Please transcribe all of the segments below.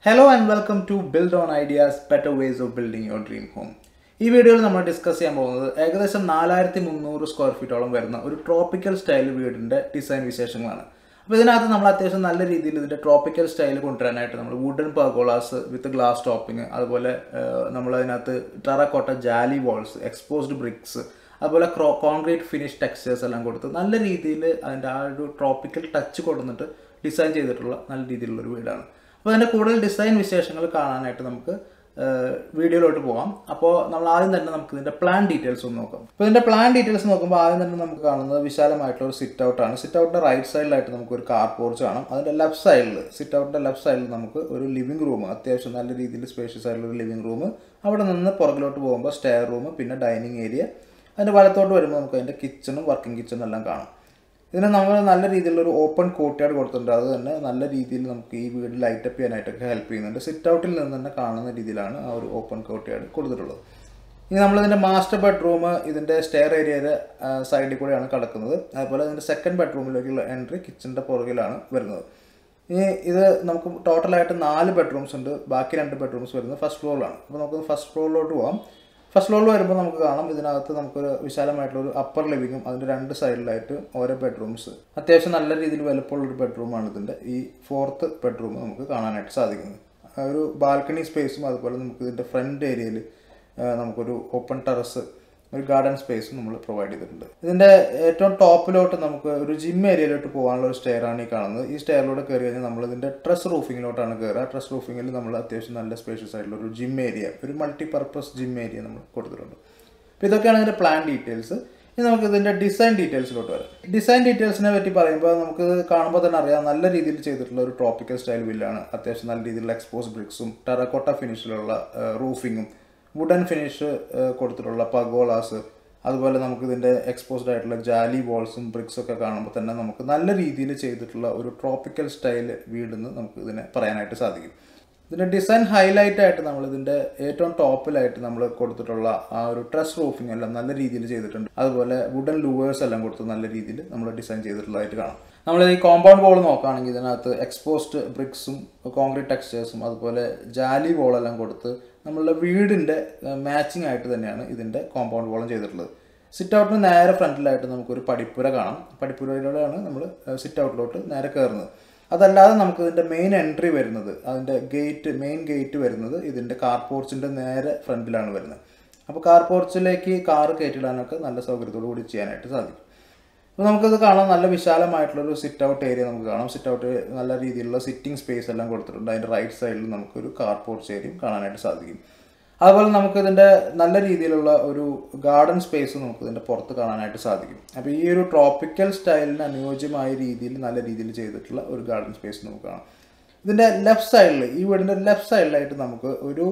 hello and welcome to build on ideas better ways of building your dream home ഈ വീഡിയോയിൽ നമ്മൾ discuss ചെയ്യാൻ പോകുന്നത് ഏകദേശം നാലായിരത്തി മുന്നൂറ് സ്ക്വയർ ഫീറ്റോളം വരുന്ന ഒരു ട്രോപ്പിക്കൽ സ്റ്റൈൽ വീടിൻ്റെ ഡിസൈൻ വിശേഷങ്ങളാണ് അപ്പോൾ ഇതിനകത്ത് നമ്മൾ അത്യാവശ്യം നല്ല രീതിയിൽ ഇതിൻ്റെ ട്രോപ്പിക്കൽ സ്റ്റൈൽ കൊണ്ടുവരാനായിട്ട് നമ്മൾ wooden pergolas with glass topping അതുപോലെ നമ്മൾ അതിനകത്ത് terracotta jali walls exposed bricks അതുപോലെ ക്രോ കോൺക്രീറ്റ് ഫിനിഷ് ടെക്സ്റ്റേഴ്സ് എല്ലാം കൊടുത്ത് നല്ല രീതിയിൽ അതിൻ്റെ ആ ഒരു ട്രോപ്പിക്കൽ ടച്ച് കൊടുത്തിട്ട് ഡിസൈൻ ചെയ്തിട്ടുള്ള നല്ല രീതിയിലുള്ള ഒരു വീടാണ് അപ്പോൾ അതിൻ്റെ കൂടുതൽ ഡിസൈൻ വിശേഷങ്ങൾ കാണാനായിട്ട് നമുക്ക് വീഡിയോയിലോട്ട് പോകാം അപ്പോൾ നമ്മൾ ആദ്യം തന്നെ നമുക്ക് ഇതിൻ്റെ പ്ലാൻ ഡീറ്റെയിൽസ് ഒന്ന് നോക്കാം അപ്പോൾ ഇതിൻ്റെ പ്ലാൻ ഡീറ്റെയിൽസ് നോക്കുമ്പോൾ ആദ്യം തന്നെ നമുക്ക് കാണുന്നത് വിശാലമായിട്ടുള്ള ഒരു സിറ്റ് ഔട്ടാണ് സിറ്റ് ഔട്ടിൻ്റെ റൈറ്റ് സൈഡിലായിട്ട് നമുക്ക് ഒരു കാർ പോർച്ച് കാണാം അതിൻ്റെ ലെഫ്റ്റ് സൈഡിൽ സിറ്റ് ഔട്ടിൻ്റെ ലെഫ്റ്റ് സൈഡിൽ നമുക്ക് ഒരു ലിവിംഗ് റൂം അത്യാവശ്യം നല്ല രീതിയിൽ സ്പേഷ്യസ് ആയിട്ടുള്ള ഒരു ലിവിംഗ് റൂം അവിടെ നിന്ന് പുറകിലോട്ട് പോകുമ്പോൾ സ്റ്റെയർ റൂം പിന്നെ ഡൈനിങ് ഏരിയ അതിൻ്റെ വലത്തോട്ട് വരുമ്പോൾ നമുക്ക് അതിൻ്റെ കിച്ചണും വർക്കിംഗ് കിച്ചണും എല്ലാം കാണാം ഇതിന് നമ്മൾ നല്ല രീതിയിലുള്ള ഒരു ഓപ്പൺ കോർട്ട്യാർഡ് കൊടുത്തിട്ടുണ്ട് അത് തന്നെ നല്ല രീതിയിൽ നമുക്ക് ഈ വീട് ലൈറ്റപ്പ് ചെയ്യാനായിട്ടൊക്കെ ഹെൽപ്പ് ചെയ്യുന്നുണ്ട് സിറ്റ് ഔട്ടിൽ നിന്ന് തന്നെ കാണുന്ന രീതിയിലാണ് ആ ഒരു ഓപ്പൺ കോർട്ട്യാർഡ് കൊടുത്തിട്ടുള്ളത് ഇനി നമ്മളിതിൻ്റെ മാസ്റ്റർ ബെഡ്റൂം ഇതിൻ്റെ സ്റ്റെയർ ഏരിയയുടെ സൈഡിൽ കൂടെയാണ് കിടക്കുന്നത് അതുപോലെ ഇതിൻ്റെ സെക്കൻഡ് ബെഡ്റൂമിലേക്കുള്ള എൻട്രി കിച്ചണിൻ്റെ പുറകിലാണ് വരുന്നത് ഇനി ഇത് നമുക്ക് ടോട്ടലായിട്ട് നാല് ബെഡ്റൂംസ് ഉണ്ട് ബാക്കി രണ്ട് ബെഡ്റൂംസ് വരുന്നത് ഫസ്റ്റ് ഫ്ലോറിലാണ് അപ്പോൾ നമുക്ക് ഫസ്റ്റ് ഫ്ലോറിലോട്ട് പോകാം ഫസ്റ്റ് ഫ്ലോറിൽ വരുമ്പോൾ നമുക്ക് കാണാം ഇതിനകത്ത് നമുക്കൊരു വിശാലമായിട്ടുള്ള ഒരു അപ്പർ ലിവിങ്ങും അതിൻ്റെ രണ്ട് സൈഡിലായിട്ട് ഓരോ ബെഡ്റൂംസ് അത്യാവശ്യം നല്ല രീതിയിൽ വലുപ്പമുള്ള ഒരു ബെഡ്റൂമാണ് ഇതിൻ്റെ ഈ ഫോർത്ത് ബെഡ്റൂം നമുക്ക് കാണാനായിട്ട് സാധിക്കുന്നത് ഒരു ബാൽക്കണി സ്പേസും അതുപോലെ നമുക്ക് ഇതിൻ്റെ ഫ്രണ്ട് ഏരിയയിൽ നമുക്കൊരു ഓപ്പൺ ടെറസ് ഒരു ഗാർഡൻ സ്പേസും നമ്മൾ പ്രൊവൈഡ് ചെയ്തിട്ടുണ്ട് ഇതിൻ്റെ ഏറ്റവും ടോപ്പിലോട്ട് നമുക്ക് ഒരു ജിം ഏരിയയിലോട്ട് പോകാനുള്ള ഒരു സ്റ്റെയർ ആണ് ഈ കാണുന്നത് ഈ സ്റ്റെയറിലൂടെ കയറി കഴിഞ്ഞാൽ നമ്മൾ ഇതിൻ്റെ ട്രസ് റൂഫിങ്ങിലോട്ടാണ് കയറുക ട്രസ് റൂഫിങ്ങിൽ നമ്മൾ അത്യാവശ്യം നല്ല സ്പേഷ്യസ് ആയിട്ടുള്ള ഒരു ജിം ഏരിയ ഒരു മൾട്ടി പർപ്പസ് ജിം ഏരിയ നമ്മൾ കൊടുത്തിട്ടുണ്ട് അപ്പോൾ ഇതൊക്കെയാണ് ഇതിൻ്റെ പ്ലാൻ ഡീറ്റെയിൽസ് ഇനി നമുക്ക് ഇതിൻ്റെ ഡിസൈൻ ഡീറ്റെയിൽസിലോട്ട് വരാം ഡിസൈൻ ഡീറ്റെയിൽസിനെ പറ്റി പറയുമ്പോൾ നമുക്ക് കാണുമ്പോൾ തന്നെ അറിയാം നല്ല രീതിയിൽ ചെയ്തിട്ടുള്ള ഒരു ട്രോപ്പിക്കൽ സ്റ്റൈൽ വില്ലാണ് അത്യാവശ്യം നല്ല രീതിയിലുള്ള എക്സ്പോസ് ബ്രിക്സും ടെറക്കോട്ട ഫിനിഷിലുള്ള റൂഫിങ്ങും വുഡൻ ഫിനിഷ് കൊടുത്തിട്ടുള്ള പഗോളാസ് അതുപോലെ നമുക്ക് ഇതിൻ്റെ എക്സ്പോസ്ഡ് ആയിട്ടുള്ള ജാലി വാൾസും ബ്രിക്സും ഒക്കെ കാണുമ്പോൾ തന്നെ നമുക്ക് നല്ല രീതിയിൽ ചെയ്തിട്ടുള്ള ഒരു ട്രോപ്പിക്കൽ സ്റ്റൈൽ വീടെന്ന് നമുക്ക് ഇതിനെ പറയാനായിട്ട് സാധിക്കും ഇതിൻ്റെ ഡിസൈൻ ഹൈലൈറ്റ് ആയിട്ട് നമ്മൾ ഇതിൻ്റെ ഏറ്റവും ടോപ്പിലായിട്ട് നമ്മൾ കൊടുത്തിട്ടുള്ള ആ ഒരു ട്രസ് റൂഫിംഗ് എല്ലാം നല്ല രീതിയിൽ ചെയ്തിട്ടുണ്ട് അതുപോലെ വുഡൻ ലൂവേഴ്സ് എല്ലാം കൊടുത്ത് നല്ല രീതിയിൽ നമ്മൾ ഡിസൈൻ ചെയ്തിട്ടുള്ളതായിട്ട് കാണാം നമ്മൾ ഈ കോമ്പൗണ്ട് വോൾ നോക്കുകയാണെങ്കിൽ ഇതിനകത്ത് എക്സ്പോസ്ഡ് ബ്രിക്സും കോൺക്രീറ്റ് ടെക്സ്റ്റേഴ്സും അതുപോലെ ജാലി വോളെല്ലാം കൊടുത്ത് നമ്മളുടെ വീടിൻ്റെ മാച്ചിങ് ആയിട്ട് തന്നെയാണ് ഇതിൻ്റെ കോമ്പൗണ്ട് വോളം ചെയ്തിട്ടുള്ളത് സിറ്റ് ഔട്ടിന് നേരെ ഫ്രണ്ടിലായിട്ട് നമുക്കൊരു പടിപ്പുര കാണാം പടിപ്പുരയിലൂടെയാണ് നമ്മൾ സിറ്റ് ഔട്ടിലോട്ട് നേരെ കയറുന്നത് അതല്ലാതെ നമുക്ക് ഇതിൻ്റെ മെയിൻ എൻട്രി വരുന്നത് അതിൻ്റെ ഗേറ്റ് മെയിൻ ഗേറ്റ് വരുന്നത് ഇതിൻ്റെ കാർ പോർച്ചിൻ്റെ നേരെ ഫ്രണ്ടിലാണ് വരുന്നത് അപ്പോൾ കാർ പോർച്ചിലേക്ക് കാർ കയറ്റിടാനൊക്കെ നല്ല സൗകര്യത്തോടു കൂടി ചെയ്യാനായിട്ട് സാധിക്കും അപ്പോൾ നമുക്കിത് കാണാം നല്ല വിശാലമായിട്ടുള്ളൊരു സിറ്റ് ഔട്ട് ഏരിയ നമുക്ക് കാണാം സിറ്റ് ഔട്ട് നല്ല രീതിയിലുള്ള സിറ്റിംഗ് സ്പേസ് എല്ലാം കൊടുത്തിട്ടുണ്ട് അതിൻ്റെ റൈറ്റ് സൈഡിൽ നമുക്കൊരു കാർ പോർച്ച് ഏരിയയും കാണാനായിട്ട് സാധിക്കും അതുപോലെ നമുക്ക് ഇതിൻ്റെ നല്ല രീതിയിലുള്ള ഒരു ഗാർഡൻ സ്പേസ് നമുക്ക് ഇതിൻ്റെ പുറത്ത് കാണാനായിട്ട് സാധിക്കും അപ്പോൾ ഈ ഒരു ട്രോപ്പിക്കൽ സ്റ്റൈലിന് അനുയോജ്യമായ രീതിയിൽ നല്ല രീതിയിൽ ചെയ്തിട്ടുള്ള ഒരു ഗാർഡൻ സ്പേസ് നമുക്ക് കാണാം ഇതിൻ്റെ ലെഫ്റ്റ് സൈഡിൽ ഈ വീടിൻ്റെ ലെഫ്റ്റ് സൈഡിലായിട്ട് നമുക്ക് ഒരു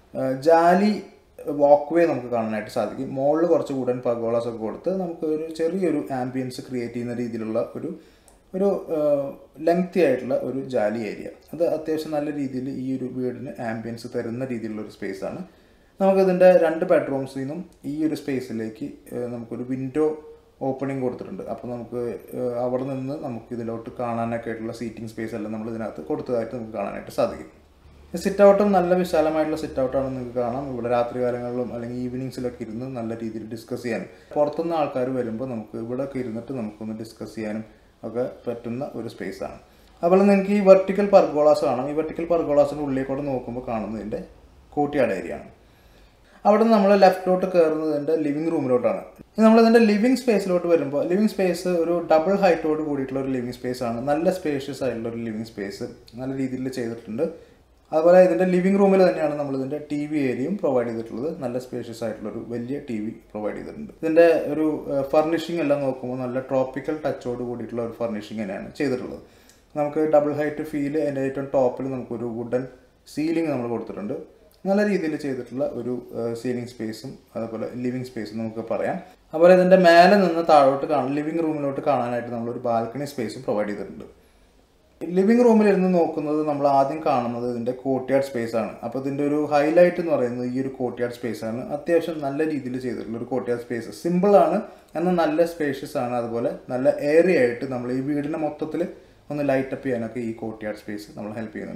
ജാലി വാക്ക് വേ നമുക്ക് കാണാനായിട്ട് സാധിക്കും മുകളിൽ കുറച്ച് വുഡൻ പഗോളാസ് ഒക്കെ കൊടുത്ത് നമുക്ക് ഒരു ചെറിയൊരു ആംബിയൻസ് ക്രിയേറ്റ് ചെയ്യുന്ന രീതിയിലുള്ള ഒരു ഒരു ലെങ്തി ആയിട്ടുള്ള ഒരു ജാലി ഏരിയ അത് അത്യാവശ്യം നല്ല രീതിയിൽ ഈ ഒരു വീടിന് ആംബിയൻസ് തരുന്ന രീതിയിലുള്ള ഒരു സ്പേസാണ് നമുക്കിതിൻ്റെ രണ്ട് ബെഡ്റൂംസിൽ നിന്നും ഈ ഒരു സ്പേസിലേക്ക് നമുക്കൊരു വിൻഡോ ഓപ്പണിംഗ് കൊടുത്തിട്ടുണ്ട് അപ്പോൾ നമുക്ക് അവിടെ നിന്ന് നമുക്ക് ഇതിലോട്ട് കാണാനൊക്കെ ആയിട്ടുള്ള സീറ്റിംഗ് സ്പേസ് എല്ലാം നമ്മൾ ഇതിനകത്ത് കൊടുത്തതായിട്ട് നമുക്ക് കാണാനായിട്ട് സാധിക്കും സിറ്റ് ഔട്ടും നല്ല വിശാലമായിട്ടുള്ള സിറ്റ് ഔട്ടാണ് നിങ്ങൾക്ക് കാണാം ഇവിടെ രാത്രി കാലങ്ങളിലും അല്ലെങ്കിൽ ഈവനിങ്സിലൊക്കെ ഇരുന്ന് നല്ല രീതിയിൽ ഡിസ്കസ് ചെയ്യാനും പുറത്തുനിന്ന് ആൾക്കാർ വരുമ്പോൾ നമുക്ക് ഇവിടെയൊക്കെ ഇരുന്നിട്ട് നമുക്കൊന്ന് ഡിസ്കസ് ചെയ്യാനും ഒക്കെ പറ്റുന്ന ഒരു സ്പേസാണ് അതുപോലെ നിങ്ങൾക്ക് ഈ വെർട്ടിക്കൽ പർഗോളാസ് കാണാം ഈ വെർട്ടിക്കൽ പർഗോളാസിൻ്റെ ഉള്ളിലേക്കൂടെ നോക്കുമ്പോൾ കാണുന്നതിൻ്റെ കോട്ടിയാട് ഏരിയ ആണ് അവിടെ നിന്ന് നമ്മൾ ലെഫ്റ്റിലോട്ട് കയറുന്നതിൻ്റെ ലിവിംഗ് റൂമിലോട്ടാണ് നമ്മൾ ഇതിൻ്റെ ലിവിംഗ് സ്പേസിലോട്ട് വരുമ്പോൾ ലിവിംഗ് സ്പേസ് ഒരു ഡബിൾ ഹൈറ്റോട് കൂടിയിട്ടുള്ള ഒരു ലിവിംഗ് സ്പേസ് ആണ് നല്ല സ്പേഷ്യസ് ആയിട്ടുള്ള ഒരു ലിവിംഗ് സ്പേസ് നല്ല രീതിയിൽ ചെയ്തിട്ടുണ്ട് അതുപോലെ ഇതിൻ്റെ ലിവിംഗ് റൂമിൽ തന്നെയാണ് നമ്മൾ ഇതിൻ്റെ ടി വി ഏരിയയും പ്രൊവൈഡ് ചെയ്തിട്ടുള്ളത് നല്ല സ്പേഷ്യസ് ആയിട്ടുള്ള ഒരു വലിയ ടി വി പ്രൊവൈഡ് ചെയ്തിട്ടുണ്ട് ഇതിൻ്റെ ഒരു ഫർണിഷിംഗ് എല്ലാം നോക്കുമ്പോൾ നല്ല ട്രോപ്പിക്കൽ ടച്ചോട് കൂടിയിട്ടുള്ള ഒരു ഫർണിഷിംഗ് തന്നെയാണ് ചെയ്തിട്ടുള്ളത് നമുക്ക് ഡബിൾ ഹൈറ്റ് ഫീൽ അതിൻ്റെ ഏറ്റവും ടോപ്പിൽ നമുക്കൊരു വുഡൻ സീലിംഗ് നമ്മൾ കൊടുത്തിട്ടുണ്ട് നല്ല രീതിയിൽ ചെയ്തിട്ടുള്ള ഒരു സീലിംഗ് സ്പേസും അതുപോലെ ലിവിംഗ് സ്പേസും നമുക്ക് പറയാം അതുപോലെ ഇതിൻ്റെ മേലെ നിന്ന് താഴോട്ട് കാണാൻ ലിവിംഗ് റൂമിലോട്ട് കാണാനായിട്ട് നമ്മളൊരു ബാൽക്കണി സ്പേസും പ്രൊവൈഡ് ചെയ്തിട്ടുണ്ട് ലിവിംഗ് റൂമിൽ ഇരുന്ന് നോക്കുന്നത് നമ്മൾ ആദ്യം കാണുന്നത് ഇതിൻ്റെ കോർട്ട്യാർഡ് സ്പേസ് ആണ് അപ്പോൾ ഇതിൻ്റെ ഒരു ഹൈലൈറ്റ് എന്ന് പറയുന്നത് ഈ ഒരു കോർട്ട്യാർഡ് സ്പേസ് ആണ് അത്യാവശ്യം നല്ല രീതിയിൽ ചെയ്തിട്ടുള്ള ഒരു കോർട്ട്യാർഡ് സ്പേസ് സിമ്പിൾ ആണ് എന്നാൽ നല്ല സ്പേഷ്യസ് ആണ് അതുപോലെ നല്ല ഏരിയ ആയിട്ട് നമ്മൾ ഈ വീടിനെ മൊത്തത്തിൽ ഒന്ന് ലൈറ്റ് അപ്പ് ചെയ്യാനൊക്കെ ഈ കോർട്ട്യാർഡ് സ്പേസ് നമ്മൾ ഹെൽപ്പ് ചെയ്യുന്നുണ്ട്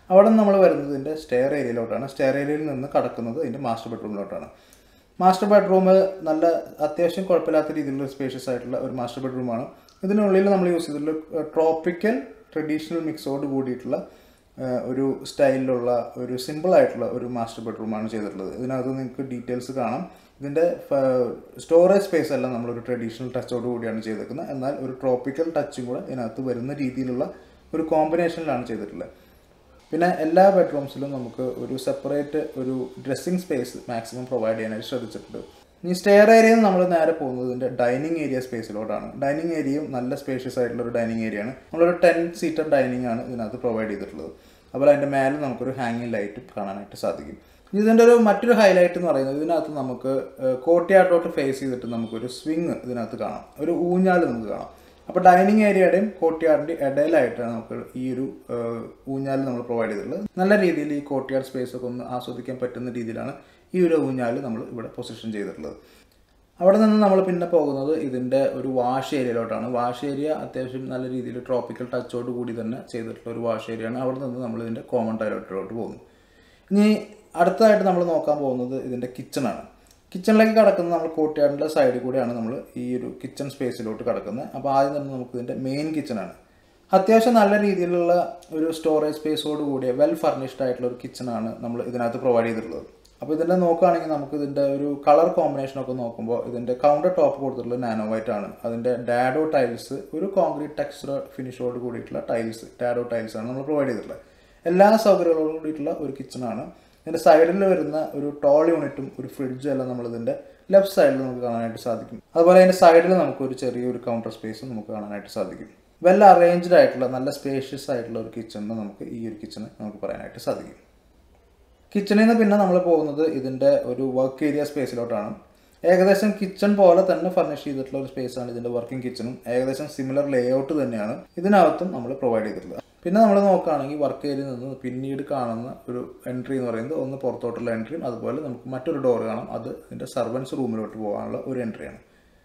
അവിടെ നിന്ന് നമ്മൾ വരുന്നത് ഇതിൻ്റെ സ്റ്റെയർ ഏരിയയിലോട്ടാണ് സ്റ്റെയർ ഏരിയയിൽ നിന്ന് കടക്കുന്നത് ഇതിൻ്റെ മാസ്റ്റർ ബെഡ്റൂമിലോട്ടാണ് മാസ്റ്റർ ബെഡ്റൂം നല്ല അത്യാവശ്യം കുഴപ്പമില്ലാത്ത രീതിയിലുള്ള സ്പേഷ്യസ് ആയിട്ടുള്ള ഒരു മാസ്റ്റർ ബെഡ്റൂമാണ് ഇതിനുള്ളിൽ നമ്മൾ യൂസ് ചെയ്തിട്ടുള്ള ട്രോപ്പിക്കൽ ട്രഡീഷണൽ മിക്സോട് കൂടിയിട്ടുള്ള ഏഹ്, ഒരു സ്റ്റൈലിലുള്ള ഒരു സിമ്പിൾ ആയിട്ടുള്ള ഒരു മാസ്റ്റർ ബെഡ്റൂമാണ് ചെയ്തിട്ടുള്ളത് ഇതിനകത്ത് നിങ്ങൾക്ക് ഡീറ്റെയിൽസ് കാണാം ഇതിൻ്റെ സ്റ്റോറേജ് സ്പേസ് എല്ലാം നമ്മളൊരു ട്രഡീഷണൽ ടച്ചോട് കൂടിയാണ് ചെയ്തേക്കുന്നത് എന്നാൽ ഒരു ട്രോപ്പിക്കൽ ടച്ചും കൂടെ ഇതിനകത്ത് വരുന്ന രീതിയിലുള്ള ഒരു കോമ്പിനേഷനിലാണ് ചെയ്തിട്ടുള്ളത് പിന്നെ എല്ലാ ബെഡ്റൂംസിലും നമുക്ക് ഒരു സെപ്പറേറ്റ് ഒരു ഡ്രസ്സിംഗ് സ്പേസ് മാക്സിമം പ്രൊവൈഡ് ചെയ്യാനായിട്ട് ശ്രദ്ധിച്ചിട്ടുണ്ട് ഈ സ്റ്റെയർ ഏരിയയിൽ നമ്മൾ നേരെ പോകുന്നത് ഇതിൻ്റെ ഡൈനിങ് ഏരിയ സ്പേസിലോട്ടാണ് ഡൈനിങ് ഏരിയയും നല്ല സ്പേഷ്യസ് ആയിട്ടുള്ള ഒരു ഡൈനിങ് ഏരിയയാണ് നമ്മളൊരു ടെൻ സീറ്റർ ഡൈനിങ് ആണ് ഇതിനകത്ത് പ്രൊവൈഡ് ചെയ്തിട്ടുള്ളത് അതുപോലെ അതിൻ്റെ മേലെ നമുക്കൊരു ഹാങ്ങിങ് ലൈറ്റും കാണാനായിട്ട് സാധിക്കും ഇതിൻ്റെ ഒരു മറ്റൊരു ഹൈലൈറ്റ് എന്ന് പറയുന്നത് ഇതിനകത്ത് നമുക്ക് കോട്ടയാട്ടോട്ട് ഫേസ് ചെയ്തിട്ട് നമുക്കൊരു സ്വിങ് ഇതിനകത്ത് കാണാം ഒരു ഊഞ്ഞാൽ നമുക്ക് കാണാം അപ്പോൾ ഡൈനിങ് ഏരിയയുടെയും കോർട്ട്യാർഡിൻ്റെയും ഇടയിലായിട്ടാണ് നമുക്ക് ഈ ഒരു ഊഞ്ഞാൽ നമ്മൾ പ്രൊവൈഡ് ചെയ്തിട്ടുള്ളത് നല്ല രീതിയിൽ ഈ കോർട്ട്യാർഡ് സ്പേസ് ഒക്കെ ഒന്ന് ആസ്വദിക്കാൻ പറ്റുന്ന രീതിയിലാണ് ഈ ഒരു ഊഞ്ഞാൽ നമ്മൾ ഇവിടെ പൊസിഷൻ ചെയ്തിട്ടുള്ളത് അവിടെ നിന്ന് നമ്മൾ പിന്നെ പോകുന്നത് ഇതിൻ്റെ ഒരു വാഷ് ഏരിയയിലോട്ടാണ് വാഷ് ഏരിയ അത്യാവശ്യം നല്ല രീതിയിൽ ട്രോപ്പിക്കൽ ടച്ചോട് കൂടി തന്നെ ചെയ്തിട്ടുള്ള ഒരു വാഷ് ഏരിയയാണ് അവിടെ നിന്ന് നമ്മൾ ഇതിൻ്റെ കോമൺ ടോയ്ലറ്റിലോട്ട് പോകുന്നു ഇനി അടുത്തതായിട്ട് നമ്മൾ നോക്കാൻ പോകുന്നത് ഇതിൻ്റെ കിച്ചണാണ് കിച്ചണിലേക്ക് കടക്കുന്നത് നമ്മൾ കോട്ടയാടിൻ്റെ സൈഡിൽ കൂടെയാണ് നമ്മൾ ഈ ഒരു കിച്ചൺ സ്പേസിലോട്ട് കടക്കുന്നത് അപ്പോൾ ആദ്യം തന്നെ നമുക്ക് ഇതിൻ്റെ മെയിൻ കിച്ചണാണ് അത്യാവശ്യം നല്ല രീതിയിലുള്ള ഒരു സ്റ്റോറേജ് സ്പേസോട് കൂടിയ വെൽ ഫർണിഷ്ഡ് ആയിട്ടുള്ള ഒരു കിച്ചണാണ് നമ്മൾ ഇതിനകത്ത് പ്രൊവൈഡ് ചെയ്തിട്ടുള്ളത് അപ്പോൾ ഇതിൻ്റെ നോക്കുകയാണെങ്കിൽ നമുക്ക് ഇതിൻ്റെ ഒരു കളർ കോമ്പിനേഷൻ ഒക്കെ നോക്കുമ്പോൾ ഇതിൻ്റെ കൗണ്ടർ ടോപ്പ് കൊടുത്തിട്ടുള്ളത് നാനോ വൈറ്റ് ആണ് അതിൻ്റെ ഡാഡോ ടൈൽസ് ഒരു കോൺക്രീറ്റ് ടെക്സ്ചർ ഫിനിഷോട് കൂടിയിട്ടുള്ള ടൈൽസ് ഡാഡോ ടൈൽസ് ആണ് നമ്മൾ പ്രൊവൈഡ് ചെയ്തിട്ടുള്ളത് എല്ലാ സൗകര്യങ്ങളോടും കൂടിയിട്ടുള്ള ഒരു കിച്ചണാണ് ഇതിൻ്റെ സൈഡിൽ വരുന്ന ഒരു ടോൾ യൂണിറ്റും ഒരു ഫ്രിഡ്ജും എല്ലാം നമ്മൾ ഇതിൻ്റെ ലെഫ്റ്റ് സൈഡിൽ നമുക്ക് കാണാനായിട്ട് സാധിക്കും അതുപോലെ അതിൻ്റെ സൈഡിൽ നമുക്ക് ഒരു ചെറിയൊരു കൗണ്ടർ സ്പേസും നമുക്ക് കാണാനായിട്ട് സാധിക്കും വെൽ അറേഞ്ച്ഡ് ആയിട്ടുള്ള നല്ല സ്പേഷ്യസ് ആയിട്ടുള്ള ഒരു കിച്ചണിന് നമുക്ക് ഈ ഒരു കിച്ചണ് നമുക്ക് പറയാനായിട്ട് സാധിക്കും കിച്ചണിൽ നിന്ന് പിന്നെ നമ്മൾ പോകുന്നത് ഇതിൻ്റെ ഒരു വർക്ക് ഏരിയ സ്പേസിലോട്ടാണ് ഏകദേശം കിച്ചൺ പോലെ തന്നെ ഫർണിഷ് ചെയ്തിട്ടുള്ള ഒരു സ്പേസാണ് ഇതിൻ്റെ വർക്കിംഗ് കിച്ചണും ഏകദേശം സിമിലർ ലേ ഔട്ട് തന്നെയാണ് ഇതിനകത്തും നമ്മൾ പ്രൊവൈഡ് ചെയ്തിട്ടുള്ളത് പിന്നെ നമ്മൾ നോക്കുകയാണെങ്കിൽ വർക്ക് ഏരിയയിൽ നിന്ന് പിന്നീട് കാണുന്ന ഒരു എൻട്രി എന്ന് പറയുന്നത് ഒന്ന് പുറത്തോട്ടുള്ള എൻട്രിയും അതുപോലെ നമുക്ക് മറ്റൊരു ഡോർ കാണാം അത് ഇതിൻ്റെ സർവൻസ് റൂമിലോട്ട് പോകാനുള്ള ഒരു എൻട്രിയാണ്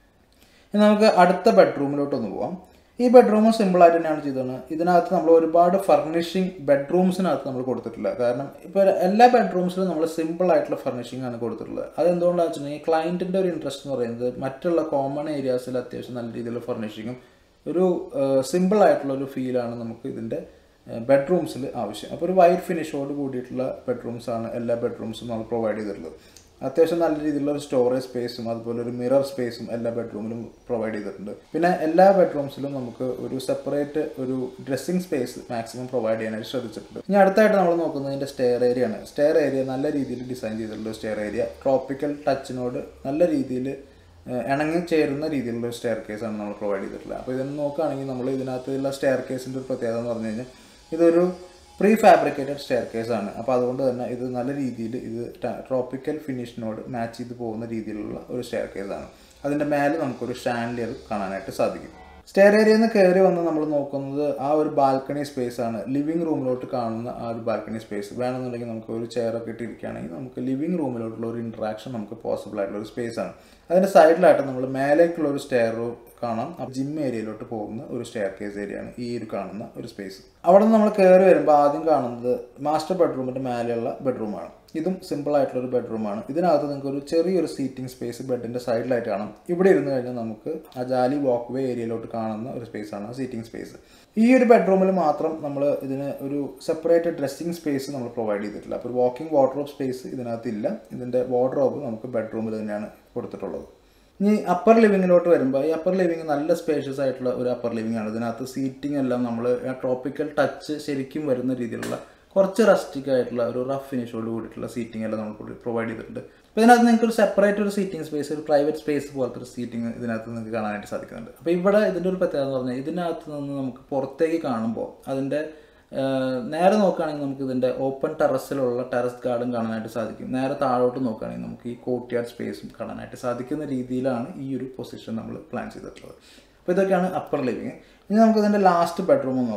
ഇനി നമുക്ക് അടുത്ത ബെഡ്റൂമിലോട്ട് ഒന്ന് പോവാം ഈ ബെഡ്റൂം സിമ്പിളായിട്ട് തന്നെയാണ് ചെയ്തത് ഇതിനകത്ത് നമ്മൾ ഒരുപാട് ഫർണിഷിങ് ബെഡ്റൂംസിനകത്ത് നമ്മൾ കൊടുത്തിട്ടില്ല കാരണം ഇപ്പോൾ എല്ലാ ബെഡ്റൂംസിലും നമ്മൾ സിമ്പിൾ ആയിട്ടുള്ള ഫർണിഷിംഗ് ആണ് കൊടുത്തിട്ടുള്ളത് അതെന്തുകൊണ്ടാണെന്ന് വെച്ചിട്ടുണ്ടെങ്കിൽ ക്ലയൻറ്റിൻ്റെ ഒരു ഇൻട്രസ്റ്റ് എന്ന് പറയുന്നത് മറ്റുള്ള കോമൺ ഏരിയാസിൽ അത്യാവശ്യം നല്ല രീതിയിലുള്ള ഫർണിഷിങ്ങും ഒരു സിമ്പിൾ ആയിട്ടുള്ള ഒരു ഫീലാണ് നമുക്ക് ഇതിൻ്റെ ബെഡ്റൂംസിൽ ആവശ്യം അപ്പോൾ ഒരു വൈറ്റ് ഫിനിഷോട് കൂടിയിട്ടുള്ള ബെഡ്റൂംസ് ആണ് എല്ലാ ബെഡ്റൂംസും നമ്മൾ പ്രൊവൈഡ് ചെയ്തിട്ടുള്ളത് അത്യാവശ്യം നല്ല രീതിയിലുള്ള ഒരു സ്റ്റോറേജ് സ്പേസും അതുപോലെ ഒരു മിറർ സ്പേസും എല്ലാ ബെഡ്റൂമിലും പ്രൊവൈഡ് ചെയ്തിട്ടുണ്ട് പിന്നെ എല്ലാ ബെഡ്റൂംസിലും നമുക്ക് ഒരു സെപ്പറേറ്റ് ഒരു ഡ്രസ്സിംഗ് സ്പേസ് മാക്സിമം പ്രൊവൈഡ് ചെയ്യാനായിട്ട് ശ്രദ്ധിച്ചിട്ടുണ്ട് ഇനി അടുത്തായിട്ട് നമ്മൾ നോക്കുന്നതിൻ്റെ സ്റ്റെയർ ഏരിയ ആണ് സ്റ്റെയർ ഏരിയ നല്ല രീതിയിൽ ഡിസൈൻ ചെയ്തിട്ടുള്ള സ്റ്റെയർ ഏരിയ ട്രോപ്പിക്കൽ ടച്ചിനോട് നല്ല രീതിയിൽ ഇണങ്ങി ചേരുന്ന രീതിയിലുള്ള ഒരു സ്റ്റെയർ കേസാണ് നമ്മൾ പ്രൊവൈഡ് ചെയ്തിട്ടുള്ളത് അപ്പോൾ ഇതിന് നോക്കുകയാണെങ്കിൽ നമ്മൾ ഇതിനകത്തുള്ള സ്റ്റെയർ കേസിൻ്റെ ഒരു പ്രത്യേകത എന്ന് പറഞ്ഞു കഴിഞ്ഞാൽ ഇതൊരു പ്രീ ഫാബ്രിക്കേറ്റഡ് സ്റ്റെയർ കേസ് ആണ് അപ്പോൾ അതുകൊണ്ട് തന്നെ ഇത് നല്ല രീതിയിൽ ഇത് ട്രോപ്പിക്കൽ ഫിനിഷിനോട് മാച്ച് ചെയ്ത് പോകുന്ന രീതിയിലുള്ള ഒരു സ്റ്റെയർ കേസ് ആണ് അതിൻ്റെ മേലെ നമുക്കൊരു ഷാൻഡിയർ കാണാനായിട്ട് സാധിക്കും സ്റ്റെയർ ഏരിയയിൽ നിന്ന് കയറി വന്ന് നമ്മൾ നോക്കുന്നത് ആ ഒരു ബാൽക്കണി സ്പേസ് ആണ് ലിവിംഗ് റൂമിലോട്ട് കാണുന്ന ആ ഒരു ബാൽക്കണി സ്പേസ് വേണമെന്നുണ്ടെങ്കിൽ നമുക്ക് ഒരു ചെയറൊക്കെ ഇട്ടിരിക്കുകയാണെങ്കിൽ നമുക്ക് ലിവിംഗ് റൂമിലോട്ടുള്ള ഒരു ഇൻട്രാക്ഷൻ നമുക്ക് പോസിബിൾ ആയിട്ടുള്ള ഒരു സ്പേസ് ആണ് അതിൻ്റെ സൈഡിലായിട്ട് നമ്മൾ മേലേക്കുള്ള ഒരു സ്റ്റെയർ കാണാം ജിം ഏരിയയിലോട്ട് പോകുന്ന ഒരു സ്റ്റെയർ കേസ് ഏരിയയാണ് ഈ ഒരു കാണുന്ന ഒരു സ്പേസ് അവിടെ നിന്ന് നമ്മൾ കയറി വരുമ്പോൾ ആദ്യം കാണുന്നത് മാസ്റ്റർ ബെഡ്റൂമിൻ്റെ മേലെയുള്ള ബെഡ്റൂമാണ് ഇതും സിമ്പിൾ ആയിട്ടുള്ള ഒരു ബെഡ്റൂമാണ് ഇതിനകത്ത് നിങ്ങൾക്ക് ഒരു ചെറിയൊരു സീറ്റിംഗ് സ്പേസ് ബെഡിൻ്റെ സൈഡിലായിട്ട് കാണാം ഇവിടെ ഇരുന്ന് കഴിഞ്ഞാൽ നമുക്ക് ആ ജാലി വാക്ക് വേ ഏരിയയിലോട്ട് കാണുന്ന ഒരു സ്പേസാണ് ആ സീറ്റിംഗ് സ്പേസ് ഈ ഒരു ബെഡ്റൂമിൽ മാത്രം നമ്മൾ ഇതിന് ഒരു സെപ്പറേറ്റ് ഡ്രസ്സിംഗ് സ്പേസ് നമ്മൾ പ്രൊവൈഡ് ചെയ്തിട്ടില്ല അപ്പോൾ ഒരു വാക്കിംഗ് വാർഡ്രോബ് സ്പേസ് ഇതിനകത്ത് ഇല്ല ഇതിൻ്റെ വാർഡ്രോബ് നമുക്ക് ബെഡ്റൂമിൽ തന്നെയാണ് കൊടുത്തിട്ടുള്ളത് ഇനി അപ്പർ ലിവിങ്ങിലോട്ട് വരുമ്പോൾ ഈ അപ്പർ ലിവിങ് നല്ല സ്പേഷ്യസ് ആയിട്ടുള്ള ഒരു അപ്പർ ലിവിങ് ആണ് ഇതിനകത്ത് സീറ്റിംഗ് എല്ലാം നമ്മൾ ട്രോപ്പിക്കൽ ടച്ച് ശരിക്കും വരുന്ന രീതിയിലുള്ള കുറച്ച് റസ്റ്റിക് ആയിട്ടുള്ള ഒരു റഫ് ഫിനിഷോട് കൂടിയിട്ടുള്ള സീറ്റിംഗ് എല്ലാം നമ്മൾ പ്രൊവൈഡ് ചെയ്തിട്ടുണ്ട് അപ്പോൾ ഇതിനകത്ത് നിങ്ങൾക്ക് ഒരു സെപ്പറേറ്റ് ഒരു സീറ്റിംഗ് സ്പേസ് ഒരു പ്രൈവറ്റ് സ്പേസ് പോലത്തെ ഒരു സീറ്റിംഗ് ഇതിനകത്ത് നിങ്ങൾക്ക് കാണാനായിട്ട് സാധിക്കുന്നുണ്ട് അപ്പോൾ ഇവിടെ ഇതിൻ്റെ ഒരു പ്രത്യേകത എന്ന് പറഞ്ഞാൽ ഇതിനകത്ത് നിന്ന് നമുക്ക് പുറത്തേക്ക് കാണുമ്പോൾ അതിൻ്റെ നേരെ നോക്കുകയാണെങ്കിൽ നമുക്ക് ഇതിൻ്റെ ഓപ്പൺ ടെറസിലുള്ള ടെറസ് ഗാർഡൻ കാണാനായിട്ട് സാധിക്കും നേരെ താഴോട്ട് നോക്കുകയാണെങ്കിൽ നമുക്ക് ഈ കോർട്ട്യാർഡ് സ്പേസും കാണാനായിട്ട് സാധിക്കുന്ന രീതിയിലാണ് ഈ ഒരു പൊസിഷൻ നമ്മൾ പ്ലാൻ ചെയ്തിട്ടുള്ളത് അപ്പോൾ ഇതൊക്കെയാണ് അപ്പർ ലിവിങ് ഇനി നമുക്ക് ഇതിൻ്റെ ലാസ്റ്റ് ബെഡ്റൂം നോക്കാം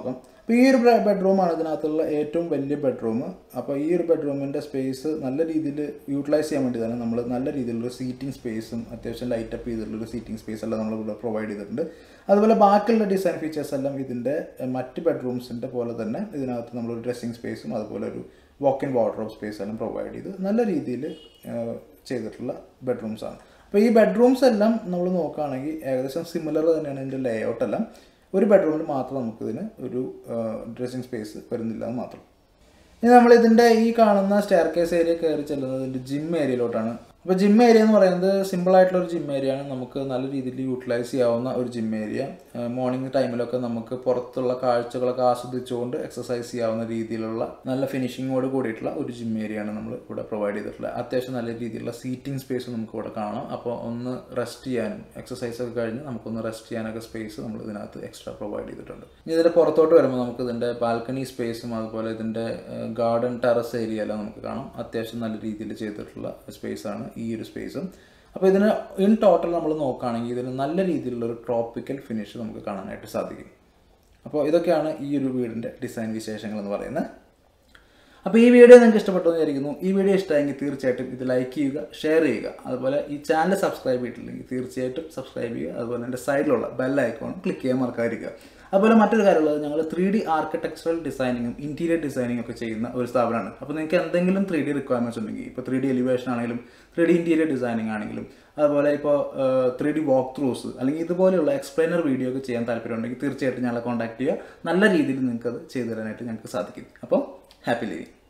അപ്പോൾ ഈ ഒരു ബെഡ്റൂമാണ് ഇതിനകത്തുള്ള ഏറ്റവും വലിയ ബെഡ്റൂം അപ്പോൾ ഈ ഒരു ബെഡ്റൂമിൻ്റെ സ്പേസ് നല്ല രീതിയിൽ യൂട്ടിലൈസ് ചെയ്യാൻ വേണ്ടി തന്നെ നമ്മൾ നല്ല രീതിയിലുള്ള സീറ്റിംഗ് സ്പേസും അത്യാവശ്യം ലൈറ്റപ്പ് ചെയ്തിട്ടുള്ള സീറ്റിംഗ് സ്പേസ് എല്ലാം നമ്മൾ ഇവിടെ പ്രൊവൈഡ് ചെയ്തിട്ടുണ്ട് അതുപോലെ ബാക്കിയുള്ള ഡിസൈൻ ഫീച്ചേഴ്സ് എല്ലാം ഇതിൻ്റെ എഹ്, മറ്റ് ബെഡ്റൂംസിൻ്റെ പോലെ തന്നെ ഇതിനകത്ത് നമ്മളൊരു ഡ്രസ്സിംഗ് സ്പേസും അതുപോലെ ഒരു വാക്ക് ഇൻ വാർഡ്രോബ് സ്പേസ് എല്ലാം പ്രൊവൈഡ് ചെയ്ത് നല്ല രീതിയിൽ ചെയ്തിട്ടുള്ള ബെഡ്റൂംസ് ആണ് അപ്പോൾ ഈ ബെഡ്റൂംസ് എല്ലാം നമ്മൾ നോക്കുകയാണെങ്കിൽ ഏകദേശം സിമിലർ തന്നെയാണ് ഇതിൻ്റെ ലേ ഔട്ട് എല്ലാം ഒരു ബെഡ്റൂമിൽ മാത്രം നമുക്കിതിന് ഒരു ഡ്രസ്സിംഗ് സ്പേസ് വരുന്നില്ല എന്ന് മാത്രം ഇനി നമ്മൾ ഇതിൻ്റെ ഈ കാണുന്ന സ്റ്റെയർ കേസ് ഏരിയ കയറി ചെല്ലുന്നത് ഇതിൻ്റെ ജിം ഏരിയയിലോട്ടാണ് അപ്പോൾ ജിം ഏരിയ എന്ന് പറയുന്നത് സിമ്പിൾ ആയിട്ടുള്ള ഒരു ജിം ഏരിയ ആണ് നമുക്ക് നല്ല രീതിയിൽ യൂട്ടിലൈസ് ചെയ്യാവുന്ന ഒരു ജിം ഏരിയ മോർണിംഗ് ടൈമിലൊക്കെ നമുക്ക് പുറത്തുള്ള കാഴ്ചകളൊക്കെ ആസ്വദിച്ചുകൊണ്ട് എക്സസൈസ് ചെയ്യാവുന്ന രീതിയിലുള്ള നല്ല ഫിനിഷിങ്ങോട് കൂടിയിട്ടുള്ള ഒരു ജിം ഏരിയ ആണ് നമ്മൾ ഇവിടെ പ്രൊവൈഡ് ചെയ്തിട്ടുള്ളത് അത്യാവശ്യം നല്ല രീതിയിലുള്ള സീറ്റിംഗ് സ്പേസ് നമുക്ക് ഇവിടെ കാണാം അപ്പോൾ ഒന്ന് റെസ്റ്റ് ചെയ്യാനും എക്സസൈസ് ഒക്കെ കഴിഞ്ഞ് നമുക്കൊന്ന് റെസ്റ്റ് ചെയ്യാനൊക്കെ സ്പേസ് നമ്മൾ ഇതിനകത്ത് എക്സ്ട്രാ പ്രൊവൈഡ് ചെയ്തിട്ടുണ്ട് ഇനി ഇതിൻ്റെ പുറത്തോട്ട് വരുമ്പോൾ നമുക്ക് ഇതിൻ്റെ ബാൽക്കണി സ്പേസും അതുപോലെ ഇതിൻ്റെ ഗാർഡൻ ടെറസ് ഏരിയ എല്ലാം നമുക്ക് കാണാം അത്യാവശ്യം നല്ല രീതിയിൽ ചെയ്തിട്ടുള്ള സ്പേസ് ആണ് ഈ ഒരു സ്പേസും അപ്പോൾ ഇതിന് ഇൻ ടോട്ടൽ നമ്മൾ നോക്കുകയാണെങ്കിൽ ഇതിന് നല്ല രീതിയിലുള്ള ഒരു ട്രോപ്പിക്കൽ ഫിനിഷ് നമുക്ക് കാണാനായിട്ട് സാധിക്കും അപ്പോൾ ഇതൊക്കെയാണ് ഈ ഒരു വീടിൻ്റെ ഡിസൈൻ വിശേഷങ്ങൾ എന്ന് പറയുന്നത് അപ്പോൾ ഈ വീഡിയോ നിങ്ങൾക്ക് ഇഷ്ടപ്പെട്ടു എന്ന് വിചാരിക്കുന്നു ഈ വീഡിയോ ഇഷ്ടമായെങ്കിൽ തീർച്ചയായിട്ടും ഇത് ലൈക്ക് ചെയ്യുക ഷെയർ ചെയ്യുക അതുപോലെ ഈ ചാനൽ സബ്സ്ക്രൈബ് ചെയ്തിട്ടില്ലെങ്കിൽ തീർച്ചയായിട്ടും സബ്സ്ക്രൈബ് ചെയ്യുക അതുപോലെ എൻ്റെ സൈഡിലുള്ള ബെൽ ഐക്കോൺ ക്ലിക്ക് ചെയ്യാൻ മറക്കാതിരിക്കുക അതുപോലെ മറ്റൊരു കാര്യമുള്ളത് ഞങ്ങൾ ത്രീ ഡി ആർക്കിടെക്ചറൽ ഡിസൈനിങ്ങും ഇൻറ്റീരിയർ ഡിസൈനിങ്ങും ഒക്കെ ചെയ്യുന്ന ഒരു സ്ഥാപനമാണ് അപ്പോൾ നിങ്ങൾക്ക് എന്തെങ്കിലും ത്രീ ഡി റിക്വയർമെൻറ്റ്സ് ഉണ്ടെങ്കിൽ ഇപ്പോൾ ത്രീ ഡി എലിവേഷൻ ആണെങ്കിലും ത്രീ ഡി ഇൻറ്റീരിയർ ഡിസൈനിങ് ആണെങ്കിലും അതുപോലെ ഇപ്പോൾ ത്രീ ഡി വാക്ക് ത്രൂസ് അല്ലെങ്കിൽ ഇതുപോലെയുള്ള എക്സ്പ്ലെയിനർ വീഡിയോ ഒക്കെ ചെയ്യാൻ താല്പര്യമുണ്ടെങ്കിൽ തീർച്ചയായിട്ടും ഞങ്ങളെ കോൺടാക്ട് ചെയ്യുക നല്ല രീതിയിൽ നിങ്ങൾക്ക് അത് ചെയ്തു തരാനായിട്ട് ഞങ്ങൾക്ക് സാധിക്കും അപ്പോൾ ഹാപ്പി ലിവിങ്